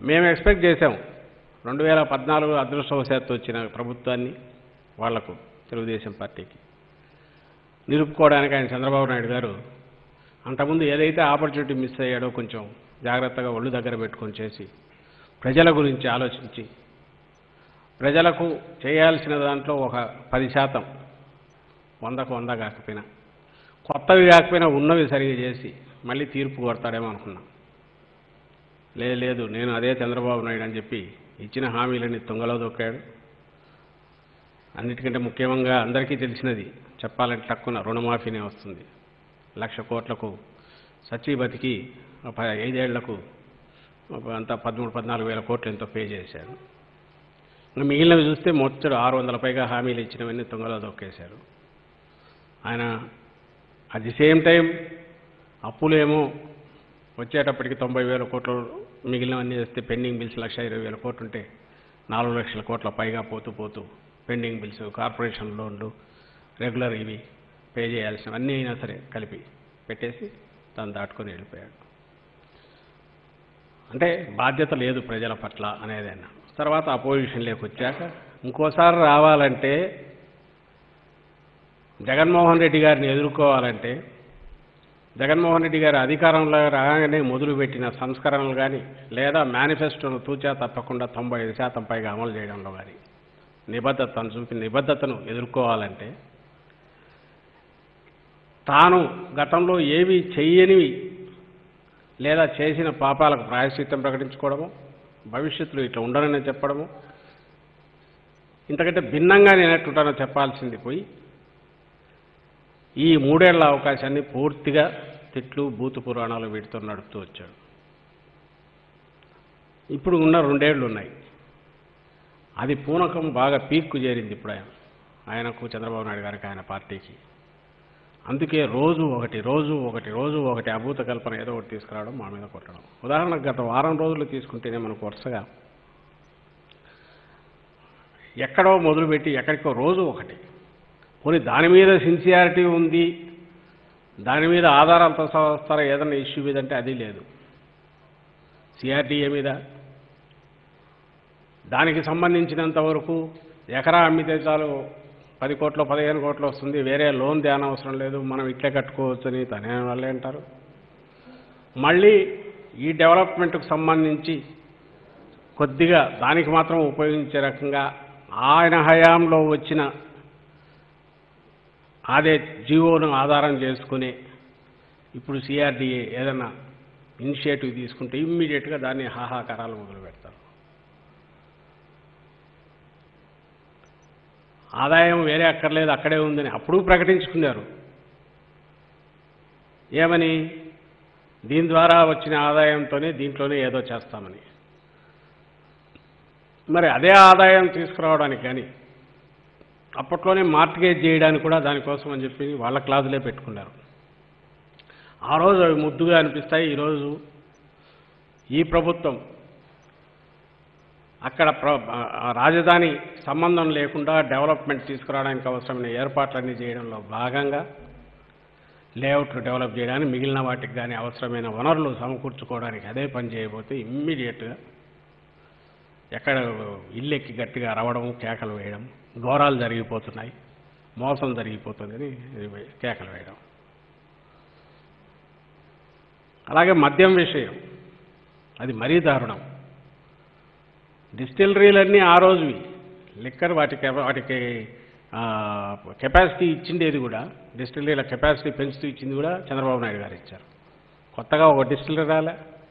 మేము ఎక్స్పెక్ట్ చేసాం రెండు వేల పద్నాలుగు అదృష్టవశాత్తు వచ్చిన ప్రభుత్వాన్ని వాళ్లకు తెలుగుదేశం పార్టీకి నిలుపుకోవడానికి ఆయన చంద్రబాబు నాయుడు గారు అంతకుముందు ఏదైతే ఆపర్చునిటీ మిస్ అయ్యాడో కొంచెం జాగ్రత్తగా ఒళ్ళు దగ్గర పెట్టుకొని చేసి ప్రజల గురించి ఆలోచించి ప్రజలకు చేయాల్సిన దాంట్లో ఒక పది శాతం వందకు వంద కాకపోయినా కొత్తవి కాకపోయినా ఉన్నవి సరిగా చేసి మళ్ళీ తీర్పు కొడతాడేమో అనుకున్నాం లేదు లేదు నేను అదే చంద్రబాబు నాయుడు అని చెప్పి ఇచ్చిన హామీలని తుంగలో దొక్కాడు అన్నిటికంటే ముఖ్యంగా అందరికీ తెలిసినది చెప్పాలంటే తక్కువ రుణమాఫీనే వస్తుంది లక్ష కోట్లకు సచ్చి బతికి ఒక ఐదేళ్లకు ఒక అంతా పదమూడు పద్నాలుగు వేల కోట్లు ఎంతో పే చేశారు ఇంకా మిగిలినవి చూస్తే మొత్తం ఆరు వందల పైగా హామీలు ఇచ్చినవన్నీ తుంగలో దొక్కేశారు ఆయన అట్ ది సేమ్ టైం అప్పులేమో వచ్చేటప్పటికి తొంభై వేల కోట్లు మిగిలినవన్నీ చేస్తే పెండింగ్ బిల్స్ లక్ష ఇరవై వేల కోట్లు ఉంటే నాలుగు లక్షల కోట్ల పైగా పోతూ పోతూ పెండింగ్ బిల్స్ కార్పొరేషన్ లోన్లు రెగ్యులర్ ఇవి పే చేయాల్సినవన్నీ అయినా సరే కలిపి పెట్టేసి దాన్ని దాటుకొని వెళ్ళిపోయాడు అంటే బాధ్యత లేదు ప్రజల పట్ల అనేది అన్నాడు తర్వాత అపోజిషన్లోకి వచ్చాక ఇంకోసారి రావాలంటే జగన్మోహన్ రెడ్డి గారిని ఎదుర్కోవాలంటే జగన్మోహన్ రెడ్డి గారి అధికారంలో రాగానే మొదలుపెట్టిన సంస్కరణలు కానీ లేదా మేనిఫెస్టోను తూచా తప్పకుండా తొంభై ఐదు శాతం పైగా అమలు చేయడంలో కానీ నిబద్ధతను చూపి నిబద్ధతను ఎదుర్కోవాలంటే తాను గతంలో ఏవి చెయ్యనివి లేదా చేసిన పాపాలకు ప్రాయశ్చిత్తం ప్రకటించుకోవడము భవిష్యత్తులో ఇట్లా ఉండనని చెప్పడము ఇంతకంటే భిన్నంగా నేనట్టుంటానో చెప్పాల్సింది పోయి ఈ మూడేళ్ల అవకాశాన్ని పూర్తిగా తిట్లు బూతు పురాణాలు వీటితో నడుపుతూ వచ్చాడు ఇప్పుడు ఉన్న రెండేళ్లు ఉన్నాయి అది పూనకం బాగా పీక్కు చేరింది ఇప్పుడు ఆయన ఆయనకు చంద్రబాబు నాయుడు గారికి ఆయన పార్టీకి అందుకే రోజు ఒకటి రోజు ఒకటి రోజు ఒకటి అభూత కల్పన ఏదో ఒకటి తీసుకురావడం మా మీద కొట్టడం ఉదాహరణకు గత వారం రోజులు తీసుకుంటేనే మనకు వరుసగా ఎక్కడో మొదలుపెట్టి ఎక్కడికో రోజు ఒకటి పోనీ దాని మీద సిన్సియారిటీ ఉంది దాని మీద ఆధారాలతో వస్తారా ఏదైనా ఇష్యూ మీద అంటే అది లేదు సిఆర్టీఏ మీద దానికి సంబంధించినంత వరకు ఎకరా అమ్మితే చాలు పది కోట్లు పదిహేను కోట్లు వస్తుంది వేరే లోన్ ధ్యానం అవసరం లేదు మనం ఇట్లే కట్టుకోవచ్చు అని తనే వాళ్ళే అంటారు మళ్ళీ ఈ డెవలప్మెంట్కు సంబంధించి కొద్దిగా దానికి మాత్రం ఉపయోగించే రకంగా ఆయన హయాంలో వచ్చిన అదే జీవోను ఆధారం చేసుకుని ఇప్పుడు సిఆర్డీఏ ఏదైనా ఇనిషియేటివ్ తీసుకుంటే ఇమ్మీడియట్గా దాన్ని హాహాకారాలు మొదలు పెడతారు ఆదాయం వేరే అక్కర్లేదు అక్కడే ఉందని అప్పుడు ప్రకటించుకున్నారు ఏమని దీని ద్వారా వచ్చిన ఆదాయంతోనే దీంట్లోనే ఏదో చేస్తామని మరి అదే ఆదాయం తీసుకురావడానికి కానీ అప్పట్లోనే మార్టిగేజ్ చేయడానికి కూడా దానికోసం అని చెప్పి వాళ్ళ క్లాజులే పెట్టుకున్నారు ఆ రోజు అవి ముద్దుగా అనిపిస్తాయి ఈరోజు ఈ ప్రభుత్వం అక్కడ ప్ర ఆ రాజధాని సంబంధం లేకుండా డెవలప్మెంట్ తీసుకురావడానికి అవసరమైన ఏర్పాట్లన్నీ చేయడంలో భాగంగా లేఅవుట్లు డెవలప్ చేయడానికి మిగిలిన వాటికి కానీ అవసరమైన వనరులు సమకూర్చుకోవడానికి అదే పని చేయబోతే ఇమ్మీడియట్గా ఎక్కడ ఇల్లెక్కి గట్టిగా రవడం కేకలు వేయడం ఘోరాలు జరిగిపోతున్నాయి మోసం జరిగిపోతుందని కేకలు వేయడం అలాగే మద్యం విషయం అది మరీ దారుణం డిస్టిలరీలన్నీ ఆ రోజువి లిక్కర్ వాటికి వాటికి కెపాసిటీ ఇచ్చిండేది కూడా డిస్టిలరీల కెపాసిటీ పెంచుతూ ఇచ్చింది కూడా చంద్రబాబు నాయుడు గారు ఇచ్చారు కొత్తగా ఒక డిస్టిలరీ రాలే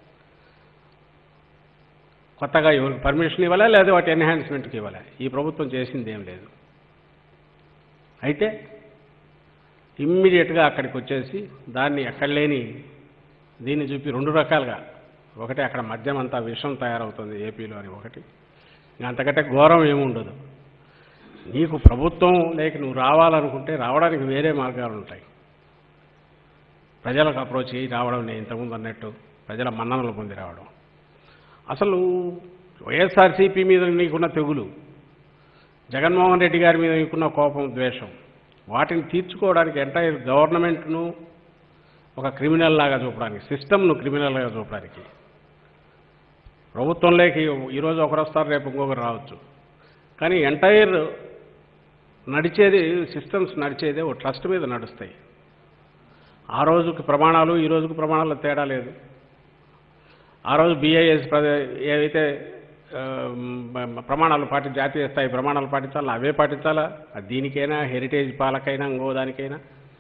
కొత్తగా ఎవరికి పర్మిషన్ ఇవ్వాలా లేదా వాటి ఎన్హాన్స్మెంట్కి ఇవ్వాలా ఈ ప్రభుత్వం చేసింది ఏం లేదు అయితే ఇమ్మీడియట్గా అక్కడికి వచ్చేసి దాన్ని ఎక్కడ లేని దీన్ని చూపి రెండు రకాలుగా ఒకటి అక్కడ మద్యం అంతా విషం తయారవుతుంది ఏపీలో అని ఒకటి ఇంకా అంతకంటే ఘోరం ఏముండదు నీకు ప్రభుత్వం లేక నువ్వు రావాలనుకుంటే రావడానికి వేరే మార్గాలు ఉంటాయి ప్రజలకు అప్రోచ్ అయ్యి రావడం నేను ఇంతకుముందు అన్నట్టు ప్రజల మన్ననలు పొంది రావడం అసలు వైఎస్ఆర్సీపీ మీద నీకున్న తెగులు జగన్మోహన్ రెడ్డి గారి మీద నీకున్న కోపం ద్వేషం వాటిని తీర్చుకోవడానికి ఎంటైర్ గవర్నమెంట్ను ఒక క్రిమినల్ లాగా చూపడానికి సిస్టమ్ను క్రిమినల్గా చూపడానికి ప్రభుత్వంలోకి ఈరోజు ఒకరు వస్తారు రేపు ఇంకొకరు రావచ్చు కానీ ఎంటైర్ నడిచేది సిస్టమ్స్ నడిచేది ఓ ట్రస్ట్ మీద నడుస్తాయి ఆ రోజుకి ప్రమాణాలు ఈ రోజుకి ప్రమాణాలు తేడా లేదు ఆ రోజు బిఐఎస్ ఏవైతే ఆ, మ- ప్రమాణాలు పాటి జాతీయ స్థాయి ప్రమాణాలు పాటించాలా అవే పాటించాలా అది దీనికైనా హెరిటేజ్ పాలకైనా ఇంకో దానికైనా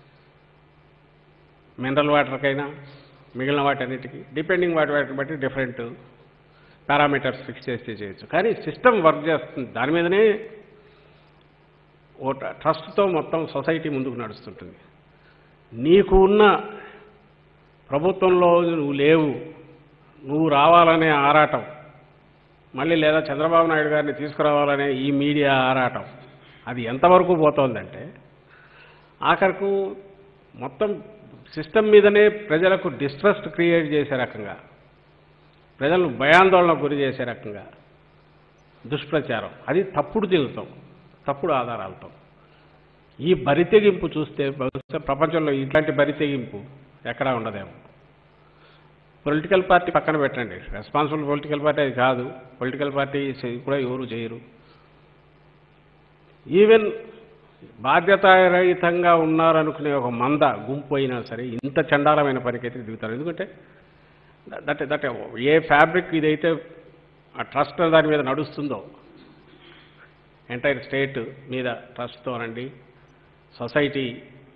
మినరల్ వాటర్కైనా మిగిలిన వాటన్నిటికీ డిపెండింగ్ వాటి వాటిని బట్టి డిఫరెంట్ పారామీటర్స్ ఫిక్స్ చేస్తే చేయొచ్చు కానీ సిస్టమ్ వర్క్ చేస్తుంది దాని మీదనే ఓ ట- ట్రస్ట్తో మొత్తం సొసైటీ ముందుకు నడుస్తుంటుంది నీకు ఉన్న ప్రభుత్వంలో నువ్వు లేవు నువ్వు రావాలనే ఆరాటం మళ్ళీ లేదా చంద్రబాబు నాయుడు గారిని తీసుకురావాలనే ఈ మీడియా ఆరాటం అది ఎంతవరకు పోతోందంటే ఆఖరకు మొత్తం సిస్టమ్ మీదనే ప్రజలకు డిస్ట్రస్ట్ క్రియేట్ చేసే రకంగా ప్రజలను భయాందోళనకు గురి చేసే రకంగా దుష్ప్రచారం అది తప్పుడు జీవితం తప్పుడు ఆధారాలతో ఈ బరితెగింపు చూస్తే బహుశా ప్రపంచంలో ఇట్లాంటి బరితెగింపు ఎక్కడా ఉండదేమో పొలిటికల్ పార్టీ పక్కన పెట్టండి రెస్పాన్సిబుల్ పొలిటికల్ పార్టీ అది కాదు పొలిటికల్ పార్టీ చే- కూడా ఎవరు చేయరు ఈవెన్ బాధ్యతారహితంగా ఉన్నారనుకునే ఒక మంద గుంపు అయినా సరే ఇంత చండాలమైన పనికైతే దిగుతారు ఎందుకంటే దట్ దట్ ఏ ఫ్యాబ్రిక్ ఇదైతే ఆ ట్రస్ట్ దాని మీద నడుస్తుందో ఎంటైర్ స్టేట్ మీద ట్రస్ట్తోనండి సొసైటీ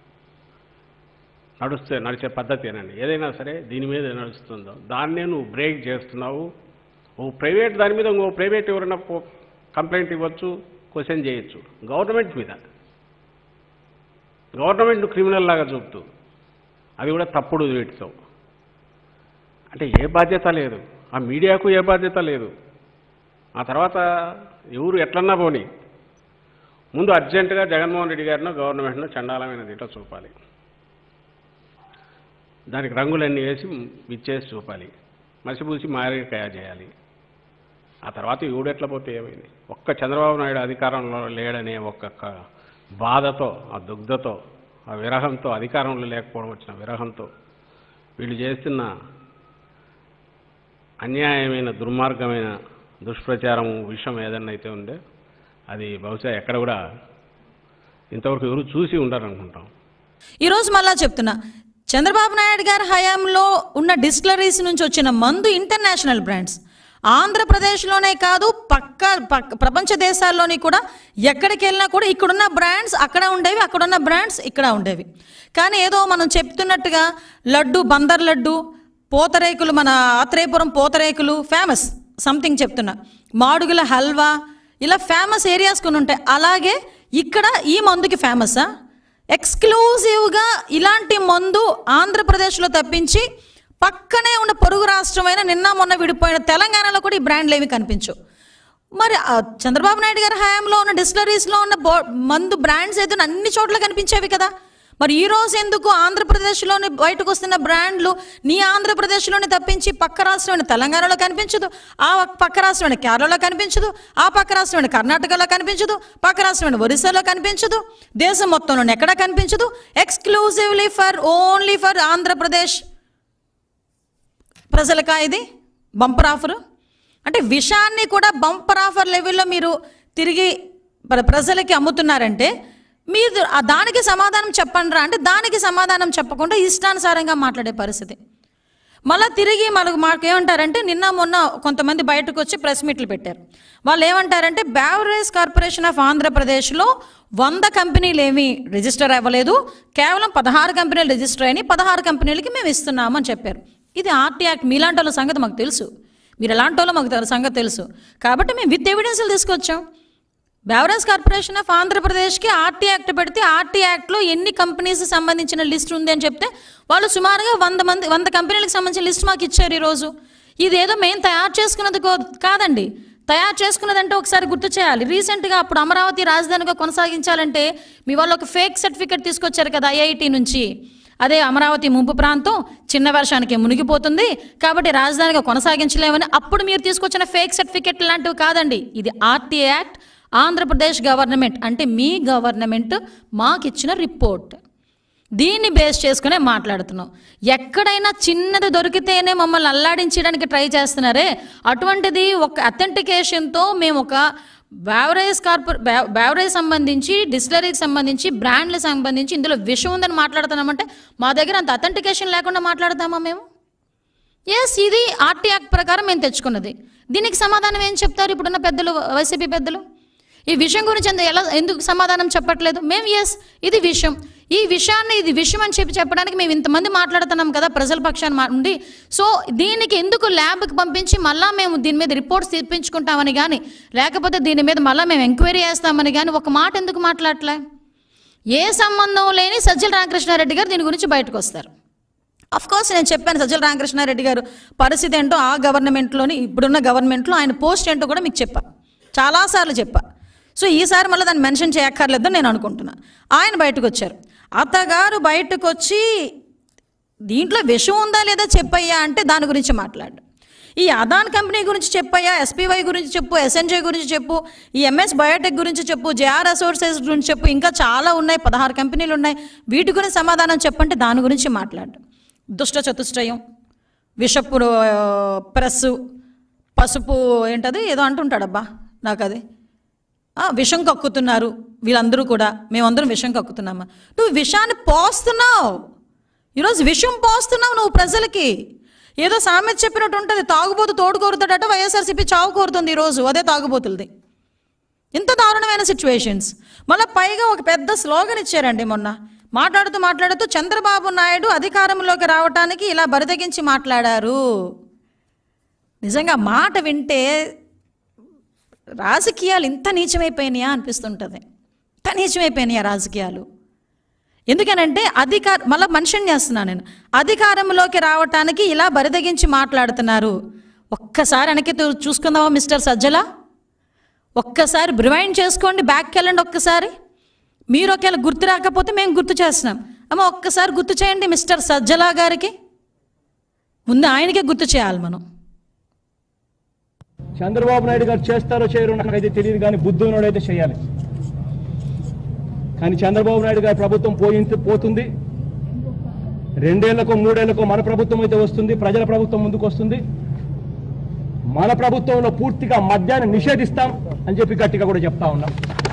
నడుస్తే నడిచే పద్ధతేనండి ఏదైనా సరే దీని మీద నడుస్తుందో దాన్నే నువ్వు బ్రేక్ చేస్తున్నావు ఓ ప్రైవేట్ దాని మీద ఇంకో ప్రైవేట్ ఎవరైనా కంప్లైంట్ ఇవ్వచ్చు క్వశ్చన్ చేయొచ్చు గవర్నమెంట్ మీద గవర్నమెంట్ క్రిమినల్ లాగా చూపుతూ అది కూడా తప్పుడు వీటితో అంటే ఏ బాధ్యత లేదు ఆ మీడియాకు ఏ బాధ్యత లేదు ఆ తర్వాత ఎవరు ఎట్లన్నా పోని ముందు అర్జెంటుగా జగన్మోహన్ రెడ్డి గారినో గవర్నమెంట్ను చండాలమైన దీంట్లో చూపాలి దానికి రంగులన్నీ వేసి ఇచ్చేసి చూపాలి మసిపూసి మారేకాయ చేయాలి ఆ తర్వాత ఎవడెట్లా పోతే ఏమైంది ఒక్క చంద్రబాబు నాయుడు అధికారంలో లేడనే ఒక్క బాధతో ఆ దుగ్ధతో ఆ విరహంతో అధికారంలో లేకపోవడం వచ్చిన విరహంతో వీళ్ళు చేస్తున్న అన్యాయమైన దుర్మార్గమైన దుష్ప్రచారం విషయం ఏదన్నా అయితే ఉందో అది బహుశా ఎక్కడ కూడా ఇంతవరకు ఎవరు చూసి ఉండరు అనుకుంటాం ఈరోజు మళ్ళా చెప్తున్నా చంద్రబాబు నాయుడు గారి హయాంలో ఉన్న డిస్టిలరీస్ నుంచి వచ్చిన మందు ఇంటర్నేషనల్ బ్రాండ్స్ ఆంధ్రప్రదేశ్లోనే కాదు పక్క పక్క ప్రపంచ దేశాల్లోని కూడా ఎక్కడికి వెళ్ళినా కూడా ఇక్కడున్న బ్రాండ్స్ అక్కడ ఉండేవి అక్కడున్న బ్రాండ్స్ ఇక్కడ ఉండేవి కానీ ఏదో మనం చెప్తున్నట్టుగా లడ్డు బందర్ లడ్డు పూతరేకులు మన ఆత్రేయపురం పూతరేకులు ఫేమస్ సంథింగ్ చెప్తున్నా మాడుగుల హల్వా ఇలా ఫేమస్ ఏరియాస్ కొన్ని ఉంటాయి అలాగే ఇక్కడ ఈ మందుకి ఫేమసా ఎక్స్క్లూజివ్గా ఇలాంటి మందు ఆంధ్రప్రదేశ్లో తప్పించి పక్కనే ఉన్న పొరుగు రాష్ట్రమైన నిన్న మొన్న విడిపోయిన తెలంగాణలో కూడా ఈ బ్రాండ్లు ఏమి కనిపించవు మరి ఆ చంద్రబాబు నాయుడు గారి హయాంలో ఉన్న డిస్టిలరీస్లో ఉన్న బో మందు బ్రాండ్స్ అయితే అన్ని చోట్ల కనిపించేవి కదా మరి ఈ రోజు ఎందుకు ఆంధ్రప్రదేశ్లోని బయటకు వస్తున్న బ్రాండ్లు నీ ఆంధ్రప్రదేశ్లోని తప్పించి పక్క రాష్ట్రమైన తెలంగాణలో కనిపించదు ఆ పక్క రాష్ట్రమైన కేరళలో కనిపించదు ఆ పక్క రాష్ట్రమైన కర్ణాటకలో కనిపించదు పక్క రాష్ట్రమైన ఒరిస్సాలో కనిపించదు దేశం మొత్తంలో ఎక్కడా కనిపించదు exclusively for only for Andhra Pradesh ప్రజలకా ఇది బంపర్ ఆఫర్ అంటే విషాన్ని కూడా బంపర్ ఆఫర్ లెవెల్లో మీరు తిరిగి ప్ర- ప్రజలకి అమ్ముతున్నారంటే మీరు ఆ దానికి సమాధానం చెప్పండి రా అంటే దానికి సమాధానం చెప్పకుండా ఇష్టానుసారంగా మాట్లాడే పరిస్థితి మళ్ళీ తిరిగి మనకు మాకు ఏమంటారంటే నిన్న మొన్న కొంతమంది బయటకు వచ్చి ప్రెస్ మీట్లు పెట్టారు వాళ్ళు ఏమంటారంటే బ్యావరేజ్ కార్పొరేషన్ ఆఫ్ ఆంధ్రప్రదేశ్లో వంద కంపెనీలు ఏమీ రిజిస్టర్ అవ్వలేదు కేవలం పదహారు కంపెనీలు రిజిస్టర్ అయినాయి పదహారు కంపెనీలకి మేము ఇస్తున్నామని చెప్పారు ఇది ఆర్టీ యాక్ట్ మీలాంటి వాళ్ళ సంగతి మాకు తెలుసు మీరు ఎలాంటి వాళ్ళో మాకు తెల- సంగతి తెలుసు కాబట్టి మేము విత్ ఎవిడెన్స్లు తీసుకొచ్చాం బెవరేజ్ కార్పొరేషన్ ఆఫ్ ఆంధ్రప్రదేశ్కి ఆర్టీ యాక్ట్ పెడితే ఆర్టీ యాక్ట్లో ఎన్ని కంపెనీస్ సంబంధించిన లిస్ట్ ఉంది అని చెప్తే వాళ్ళు సుమారుగా వంద మంది వంద కంపెనీలకు సంబంధించిన లిస్ట్ మాకు ఇచ్చారు ఈరోజు ఇదేదో మేము తయారు చేసుకున్నది కో- కాదండి తయారు చేసుకున్నదంటే ఒకసారి గుర్తు చేయాలి రీసెంట్గా అప్పుడు అమరావతి రాజధానిగా కొనసాగించాలంటే మీ వాళ్ళు ఒక ఫేక్ సర్టిఫికెట్ తీసుకొచ్చారు కదా ఐఐటి నుంచి అదే అమరావతి ముంపు ప్రాంతం చిన్న వర్షానికి మునిగిపోతుంది కాబట్టి రాజధానిగా కొనసాగించలేమని అప్పుడు మీరు తీసుకొచ్చిన ఫేక్ సర్టిఫికెట్ లాంటివి కాదండి ఇది ఆర్టీ యాక్ట్ ఆంధ్రప్రదేశ్ గవర్నమెంట్ అంటే మీ గవర్నమెంట్ మాకిచ్చిన రిపోర్ట్ దీన్ని బేస్ చేసుకునే మాట్లాడుతున్నాం ఎక్కడైనా చిన్నది దొరికితేనే మమ్మల్ని అల్లాడించడానికి ట్రై చేస్తున్నారే అటువంటిది ఒక అథెంటికేషన్తో మేము ఒక బ్యావరేజ్ కార్పొరే బ్యావరేజ్ సంబంధించి డిస్టిలరీకి సంబంధించి బ్రాండ్లకు సంబంధించి ఇందులో విషయం ఉందని మాట్లాడుతున్నామంటే మా దగ్గర అంత అథెంటికేషన్ లేకుండా మాట్లాడతామా మేము ఎస్ ఇది ఆర్టీ యాక్ట్ ప్రకారం మేము తెచ్చుకున్నది దీనికి సమాధానం ఏం చెప్తారు ఇప్పుడున్న పెద్దలు వైసీపీ పెద్దలు ఈ విషయం గురించి ఎందు- ఎలా ఎందుకు సమాధానం చెప్పట్లేదు మేము ఎస్ ఇది విషయం ఈ విషయాన్ని ఇది విషయం అని చెప్పి చెప్పడానికి మేము ఇంతమంది మాట్లాడుతున్నాం కదా ప్రజల పక్షాన్ని మా- ఉండి సో దీనికి ఎందుకు ల్యాబ్కి పంపించి మళ్ళా మేము దీని మీద రిపోర్ట్స్ తీర్పించుకుంటామని కానీ లేకపోతే దీని మీద మళ్ళీ మేము ఎంక్వైరీ చేస్తామని కానీ ఒక మాట ఎందుకు మాట్లాడలే ఏ సంబంధం లేని సజ్జల రామకృష్ణారెడ్డి గారు దీని గురించి బయటకు వస్తారు అఫ్ కోర్స్ నేను చెప్పాను సజ్జల రామకృష్ణారెడ్డి గారు పరిస్థితి ఏంటో ఆ గవర్నమెంట్లోని ఇప్పుడున్న గవర్నమెంట్లో ఆయన పోస్ట్ ఏంటో కూడా మీకు చెప్పా చాలాసార్లు చెప్పా సో ఈసారి మళ్ళీ దాన్ని మెన్షన్ చేయక్కర్లేదని నేను అనుకుంటున్నా ఆయన బయటకు వచ్చారు అత్తగారు బయటకు వచ్చి దీంట్లో విషం ఉందా లేదా చెప్పయ్యా అంటే దాని గురించి మాట్లాడు ఈ అదాన్ కంపెనీ గురించి చెప్పయ్యా ఎస్పీవై గురించి చెప్పు ఎస్ఎన్జే గురించి చెప్పు ఈ ఎంఎస్ బయోటెక్ గురించి చెప్పు జేఆర్ రిసోర్సెస్ గురించి చెప్పు ఇంకా చాలా ఉన్నాయి పదహారు కంపెనీలు ఉన్నాయి వీటి గురించి సమాధానం చెప్పంటే దాని గురించి మాట్లాడు దుష్ట చతుష్టయం విషపు ఆ, ప్రెస్సు పసుపు ఏంటది ఏదో అంటుంటాడబ్బా నాకు అది ఆ, విషం కక్కుతున్నారు వీళ్ళందరూ కూడా మేమందరం విషం కక్కుతున్నామా నువ్వు విషాన్ని పోస్తున్నావు ఈరోజు విషం పోస్తున్నావు నువ్వు ప్రజలకి ఏదో సామెత చెప్పినట్టు ఉంటుంది తాగుబోతు తోడు కోరుతాడట వైఎస్ఆర్సీపీ చావు కోరుతుంది ఈరోజు అదే తాగుబోతులది ఇంత దారుణమైన సిచ్యువేషన్స్ మళ్ళీ పైగా ఒక పెద్ద స్లోగన్ ఇచ్చారండి మొన్న మాట్లాడుతూ మాట్లాడుతూ చంద్రబాబు నాయుడు అధికారంలోకి రావటానికి ఇలా బరితెగించి మాట్లాడారు నిజంగా మాట వింటే రాజకీయాలు ఇంత నీచమైపోయినాయా అనిపిస్తుంటుంది ఇంత నీచమైపోయినాయా రాజకీయాలు ఎందుకనంటే అధికార మళ్ళీ మనిషిని చేస్తున్నాను నేను అధికారంలోకి రావటానికి ఇలా బరిదగించి మాట్లాడుతున్నారు ఒక్కసారి వెనక్కి తూ- చూసుకుందామా మిస్టర్ సజ్జల ఒక్కసారి రివైండ్ చేసుకోండి బ్యాక్కి వెళ్ళండి ఒక్కసారి మీరు ఒకవేళ గుర్తు రాకపోతే మేము గుర్తు చేస్తున్నాం అమ్మ ఒక్కసారి గుర్తు చేయండి మిస్టర్ సజ్జల గారికి ముందు ఆయనకే గుర్తు చేయాలి మనం చంద్రబాబు నాయుడు గారు చేస్తారో చేయరో నాకైతే తెలియదు కానీ బుద్ధునోడైతే చేయాలి కానీ చంద్రబాబు నాయుడు గారి ప్రభుత్వం పోయి పోతుంది రెండేళ్లకో మూడేళ్లకో మన ప్రభుత్వం అయితే వస్తుంది ప్రజల ప్రభుత్వం ముందుకు వస్తుంది మన ప్రభుత్వంలో పూర్తిగా మద్యాన్ని నిషేధిస్తాం అని చెప్పి గట్టిగా కూడా చెప్తా ఉన్నాం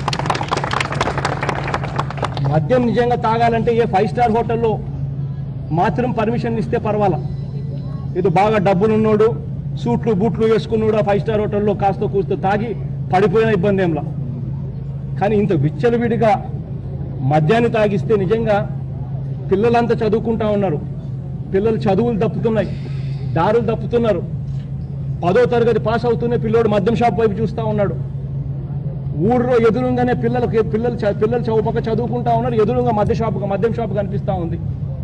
మద్యం నిజంగా తాగాలంటే ఏ ఫైవ్ స్టార్ హోటల్లో మాత్రం పర్మిషన్ ఇస్తే పర్వాలా ఏదో బాగా డబ్బులున్నోడు సూట్లు బూట్లు వేసుకున్నాడు ఆ ఫైవ్ స్టార్ హోటల్లో కాస్త కూస్త తాగి పడిపోయిన ఇబ్బంది ఏంలా కానీ ఇంత విచ్చలవిడిగా మద్యాన్ని తాగిస్తే నిజంగా పిల్లలంతా చదువుకుంటా ఉన్నారు పిల్లలు చదువులు తప్పుతున్నాయి దారులు తప్పుతున్నారు పదో తరగతి పాస్ అవుతూనే పిల్లోడు మద్యం షాప్ వైపు చూస్తూ ఉన్నాడు ఊళ్ళో ఎదురుగానే పిల్లలకు పిల్లలు చ- పిల్లలు చౌపక్క చదువుకుంటా ఉన్నారు ఎదురుగా మద్య షాప్ మద్యం షాప్ కనిపిస్తూ ఉంది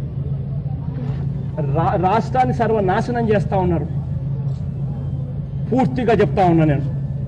రా- రాష్ట్రాన్ని సర్వనాశనం చేస్తా ఉన్నారు పూర్తిగా చెప్తా ఉన్నా నేను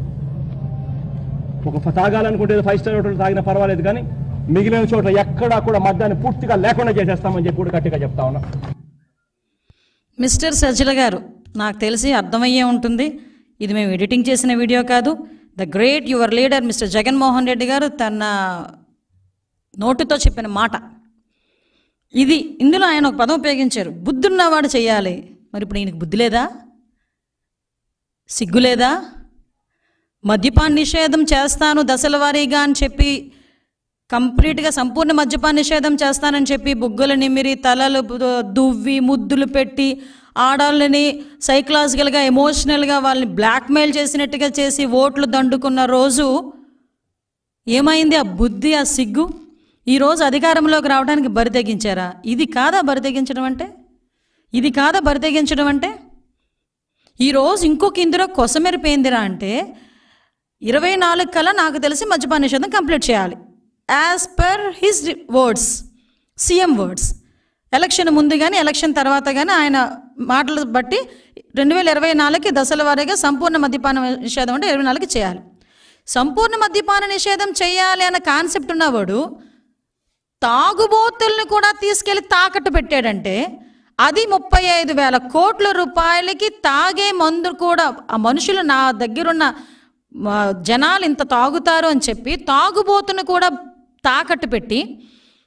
ఒక ఫ- తాగాలనుకుంటే ఫైవ్ స్టార్ హోటల్ తాగినా పర్వాలేదు కానీ మిగిలిన చోట్ల ఎక్కడా కూడా మద్యాన్ని పూర్తిగా లేకుండా చేసేస్తామని చెప్పి కూడా గట్టిగా చెప్తా ఉన్నా మిస్టర్ సజ్జల గారు నాకు తెలిసి అర్థమయ్యే ఉంటుంది ఇది మేము ఎడిటింగ్ చేసిన వీడియో కాదు the great your leader mister Jaganmohan Reddy గారు తన నోటితో చెప్పిన మాట ఇది ఇందులో ఆయన ఒక పదం ఉపయోగించారు బుద్ధున్నవాడు చేయాలి మరి ఇప్పుడు ఈయనకు బుద్ధి లేదా సిగ్గు లేదా మద్యపాన నిషేధం చేస్తాను దశల వారీగా అని చెప్పి కంప్లీట్గా సంపూర్ణ మద్యపాన నిషేధం చేస్తానని చెప్పి బుగ్గలు నిమిరి తలలు దు- దువ్వి ముద్దులు పెట్టి ఆడాళ్ళని సైకలాజికల్గా ఎమోషనల్గా వాళ్ళని బ్లాక్మెయిల్ చేసినట్టుగా చేసి ఓట్లు దండుకున్న రోజు ఏమైంది ఆ బుద్ధి ఆ సిగ్గు ఈరోజు అధికారంలోకి రావడానికి బరి తెగించారా ఇది కాదా బరి తెగించడం అంటే ఇది కాదా బరి తెగించడం అంటే ఈరోజు ఇంకొక ఇందులో కొసమెరిపోయిందిరా అంటే ఇరవై నాలుగు కల్లా నాకు తెలిసి మద్యపాన నిషేధం కంప్లీట్ చేయాలి as per his words CM words election ముందు కానీ ఎలక్షన్ తర్వాత కానీ ఆయన మాటలు బట్టి రెండు వేల ఇరవై నాలుగుకి దశల వారీగా సంపూర్ణ మద్యపాన నిషేధం అంటే ఇరవై నాలుగుకి చేయాలి సంపూర్ణ మద్యపాన నిషేధం చేయాలి అన్న కాన్సెప్ట్ ఉన్నవాడు తాగుబోతుల్ని కూడా తీసుకెళ్లి తాకట్టు పెట్టాడంటే అది ముప్పై ఐదు వేల కోట్ల రూపాయలకి తాగే మందు కూడా ఆ మనుషులు నా దగ్గరున్న మా జనాలు ఇంత తాగుతారు అని చెప్పి తాగుబోతుని కూడా తాకట్టు పెట్టి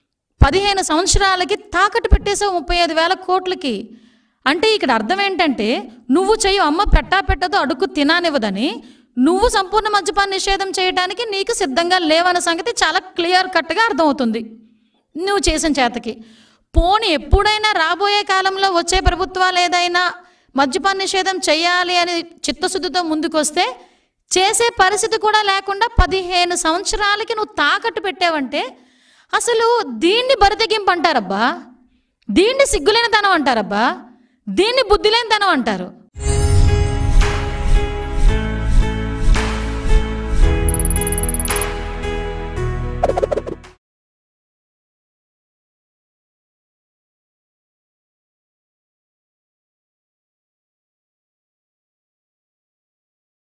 పదిహేను సంవత్సరాలకి తాకట్టు పెట్టేసావు ముప్పై ఐదు వేల కోట్లకి అంటే ఇక్కడ అర్థం ఏంటంటే నువ్వు చెయ్యి అమ్మ పెట్టా పెట్టదో అడుక్కు తినానివ్వదని నువ్వు సంపూర్ణ మద్యపాన నిషేధం చేయడానికి నీకు సిద్ధంగా లేవన్న సంగతి చాలా క్లియర్ కట్గా అర్థమవుతుంది నువ్వు చేసిన చేతకి పోని ఎప్పుడైనా రాబోయే కాలంలో వచ్చే ప్రభుత్వాలు ఏదైనా మద్యపాన నిషేధం చేయాలి అని చిత్తశుద్ధితో ముందుకొస్తే చేసే పరిస్థితి కూడా లేకుండా పదిహేను సంవత్సరాలకి నువ్వు తాకట్టు పెట్టావంటే అసలు దీన్ని బరితెగింపు అంటారబ్బా దీన్ని సిగ్గులేనితనం అంటారబ్బా దీన్ని బుద్ధిలేనితనం అంటారు